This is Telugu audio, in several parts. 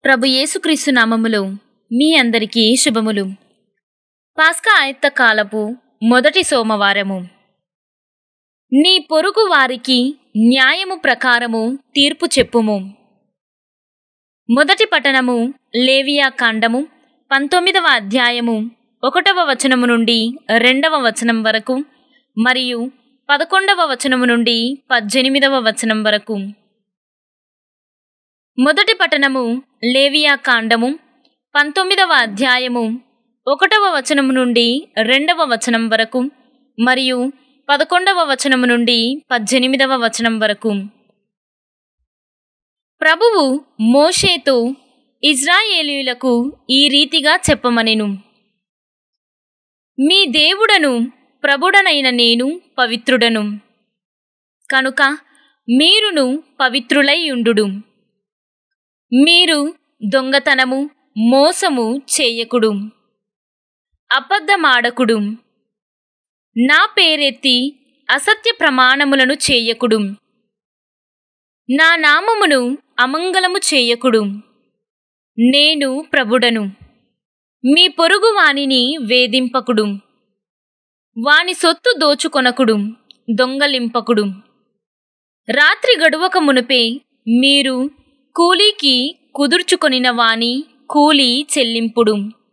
ప్రభు యేసుక్రీస్తు నామములో మీ అందరికీ శుభములు పాస్కా ఆయత్త కాలపు మొదటి సోమవారము నీ పొరుగు వారికి న్యాయము ప్రకారము తీర్పు చెప్పుము మొదటి పట్టణము లేవియా కాండము పంతొమ్మిదవ అధ్యాయము ఒకటవ వచనము నుండి రెండవ వచనం వరకు మరియు పదకొండవ వచనము నుండి పద్దెనిమిదవ వచనం వరకు మొదటి పట్టణము లేవియా కాండము పంతొమ్మిదవ అధ్యాయము ఒకటవ వచనము నుండి రెండవ వచనం వరకు మరియు పదకొండవ వచనము నుండి పద్దెనిమిదవ వచనం వరకు ప్రభువు మోషేతో ఇజ్రాయేలీయులకు ఈ రీతిగా చెప్పమనెను మీ దేవుడను ప్రభుడనైన నేను పవిత్రుడను కనుక మీరును పవిత్రులై ఉండుడు మీరు దొంగతనము మోసము చేయకుడు అబద్ధమాడకుడు నా పేరెత్తి అసత్య ప్రమాణములను చేయకుడు నా నామమును అమంగళము చేయకుడు నేను ప్రభుడను మీ పొరుగు వానిని వేధింపకుడు వాని సొత్తు దోచుకొనకుడు దొంగలింపకుడు రాత్రి గడువక మునుపే మీరు కూలీకి కుదుర్చుకొనిన వాని కూలీ చెల్లింపుడు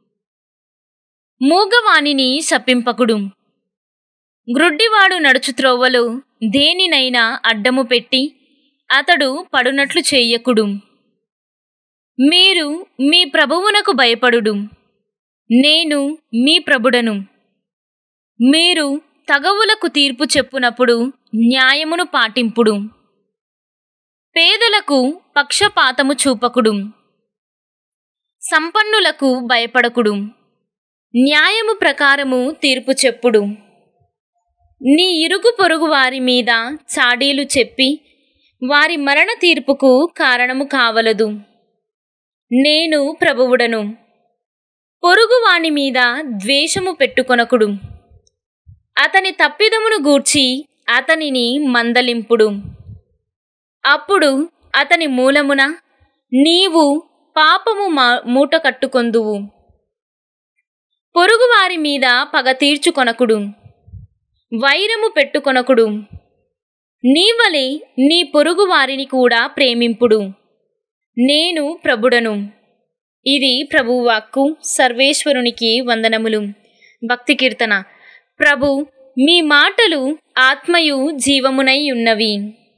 మూగవానిని శపింపకుడు గ్రుడ్డివాడు నడుచు త్రోవలో దేనినైనా అడ్డము పెట్టి అతడు పడునట్లు చెయ్యకుడు మీరు మీ ప్రభువునకు భయపడుడు నేను మీ ప్రభుడను మీరు తగవులకు తీర్పు చెప్పునప్పుడు న్యాయమును పాటింపుడు పేదలకు పక్షపాతము చూపకుడు సంపన్నులకు భయపడకుడు న్యాయము ప్రకారము తీర్పు చెప్పుడు నీ ఇరుగు పొరుగు వారి మీద చాడీలు చెప్పి వారి మరణ తీర్పుకు కారణము కావలదు నేను ప్రభువుడను పొరుగువాని మీద ద్వేషము పెట్టుకొనకుడు అతని తప్పిదమును గూర్చి అతనిని మందలింపుడు అప్పుడు అతని మూలమున నీవు పాపము మా మూట కట్టుకొందువు పొరుగువారి మీద పగ తీర్చుకొనకుడు వైరము పెట్టుకొనకుడు నీవలే నీ పొరుగు వారిని కూడా ప్రేమింపుడు నేను ప్రభుడను ఇది ప్రభువాక్కు సర్వేశ్వరునికి వందనములు భక్తి కీర్తన ప్రభు మీ మాటలు ఆత్మయు జీవమునై ఉన్నవి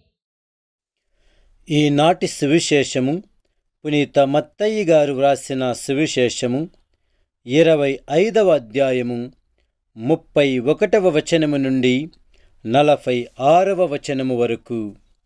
ఈనాటి సువిశేషము పునీత మత్తయ్య గారు వ్రాసిన సువిశేషము ఇరవై ఐదవ అధ్యాయము ముప్పై ఒకటవ వచనము నుండి నలభై ఆరవ వచనము వరకు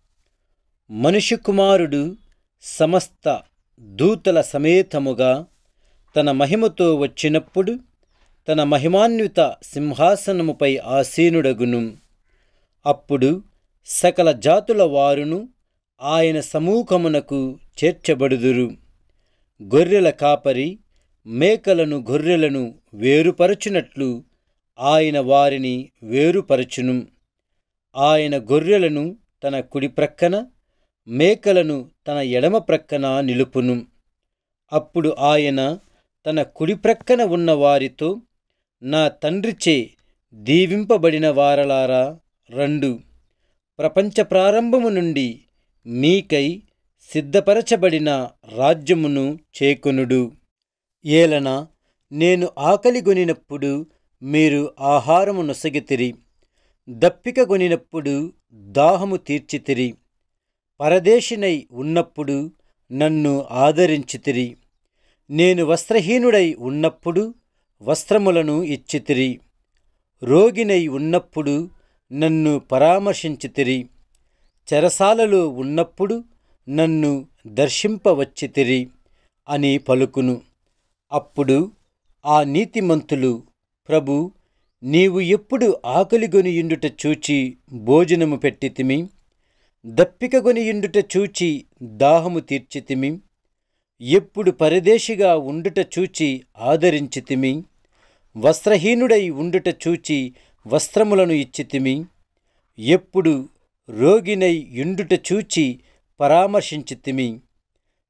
మనుష్య కుమారుడు సమస్త దూతల సమేతముగా తన మహిమతో వచ్చినప్పుడు తన మహిమాన్విత సింహాసనముపై ఆసీనుడగును అప్పుడు సకల జాతుల వారును ఆయన సమూహమునకు చేర్చబడుదురు గొర్రెల కాపరి మేకలను గొర్రెలను వేరుపరచునట్లు ఆయన వారిని వేరుపరచును ఆయన గొర్రెలను తన కుడి ప్రక్కన మేకలను తన ఎడమ ప్రక్కన నిలుపును అప్పుడు ఆయన తన కుడి ప్రక్కన ఉన్న వారితో నా తండ్రిచే దీవింపబడిన వారలారా రండు ప్రపంచ ప్రారంభము నుండి మీకై సిద్ధపరచబడిన రాజ్యమును చేకొనుడు ఏలన నేను ఆకలిగొనినప్పుడు మీరు ఆహారము నొసగితిరి దప్పిక గొనినప్పుడు దాహము తీర్చితిరి పరదేశినై ఉన్నప్పుడు నన్ను ఆదరించితిరి నేను వస్త్రహీనుడై ఉన్నప్పుడు వస్త్రములను ఇచ్చితిరి రోగినై ఉన్నప్పుడు నన్ను పరామర్శించితిరి చెరసాలలో ఉన్నప్పుడు నన్ను దర్శింపవచ్చితిరి అని పలుకును అప్పుడు ఆ నీతిమంతులు ప్రభు నీవు ఎప్పుడు ఆకలిగొనియుండుట చూచి భోజనము పెట్టితిమి దప్పికగొనియుండుట చూచి దాహము తీర్చితిమి ఎప్పుడు పరదేశిగా ఉండుట చూచి ఆదరించితిమి వస్త్రహీనుడై ఉండుట చూచి వస్త్రములను ఇచ్చితిమి ఎప్పుడు రోగినై యుండుట చూచి పరామర్శించితిమి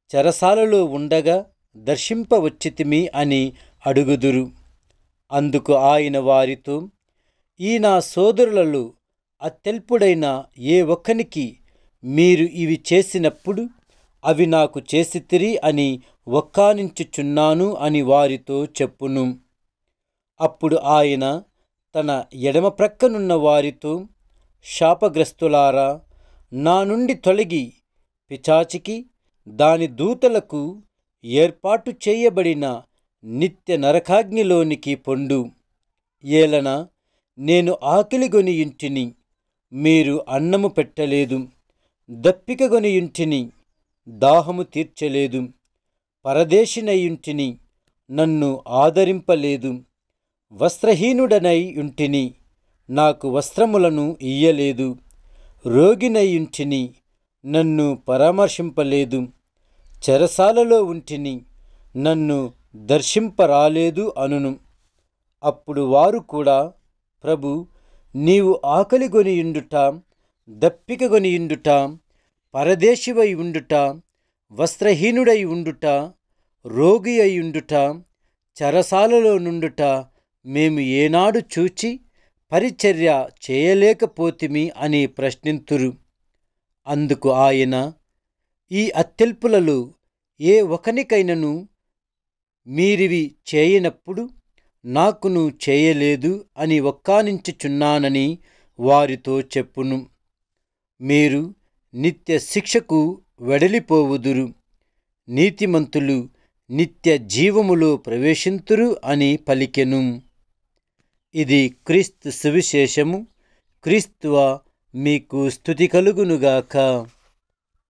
చెరసాలలో ఉండగా దర్శింపవచ్చితిమి అని అడుగుదురు అందుకు ఆయన వారితో ఈ నా సోదరులలో అత్యల్పుడైన ఏ ఒక్కనికి మీరు ఇవి చేసినప్పుడు అవి నాకు చేసితిరి అని ఒక్కానించుచున్నాను అని వారితో చెప్పును అప్పుడు ఆయన తన ఎడమ ప్రక్కనున్న వారితో శాపగ్రస్తులారా నా నుండి తొలగి పిచాచికి దాని దూతలకు ఏర్పాటు చేయబడిన నిత్య నరకాగ్నిలోనికి పొండు ఏలన నేను ఆకలిగొని ఇంటిని మీరు అన్నము పెట్టలేదు దప్పికగొని ఇంటిని దాహము తీర్చలేదు పరదేశినయుంటిని నన్ను ఆదరింపలేదు వస్త్రహీనుడనై ఉంటిని నాకు వస్త్రములను ఇయ్యలేదు రోగినయుంటిని నన్ను పరామర్శింపలేదు చెరసాలలో ఉంటిని నన్ను దర్శింపరాలేదు అనును అప్పుడు వారు కూడా ప్రభు నీవు ఆకలిగొనియుండుట దప్పికగొనియుండుట పరదేశివై ఉండుట వస్త్రహీనుడై ఉండుట రోగి అయి ఉండుట చెరసాలలో నుండుట మేము ఏనాడు చూచి పరిచర్య చేయలేకపోతిమి అని ప్రశ్నింతురు అందుకు ఆయన ఈ అత్తెల్పులలో ఏ ఒకనికైనను మీరివి చేయనప్పుడు నాకును చేయలేదు అని ఒక్కానించుచున్నానని వారితో చెప్పును మీరు నిత్య శిక్షకు వెడలిపోవుదురు నీతిమంతులు నిత్య జీవములో ప్రవేశింతురు అని పలికెను ఇది క్రీస్తు సువిశేషము క్రీస్తువ మీకు స్థుతి కలుగునుగాక